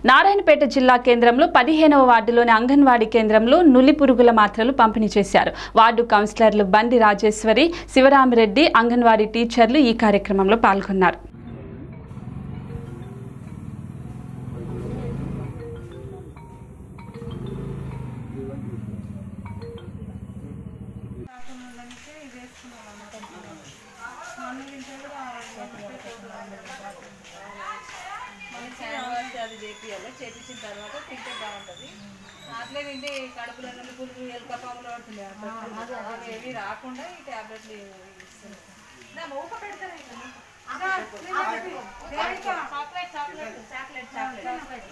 నారాయణపేట జిల్లా కేంద్రంలో పదిహేనవ వార్డులోని అంగన్వాడీ కేంద్రంలో నులి పురుగుల మాత్రలు పంపిణీ చేశారు వార్డు కౌన్సిలర్లు బండి రాజేశ్వరి శివరామిరెడ్డి అంగన్వాడీ టీచర్లు ఈ కార్యక్రమంలో పాల్గొన్నారు శాండ్వాచ్ అది చేపియాలి చేపించిన తర్వాత తింటే బాగుంటుంది అట్లే తింటే కడుపులో నుండి పులుపు ఎలుక పాములు పడుతుంది అవి ఏవి రాకుండా ఈ టాబ్లెట్లు ఇస్తుంది నా మూక పెడతాను చాక్లెట్ చాక్లెట్ చాక్లెట్ చాక్లెట్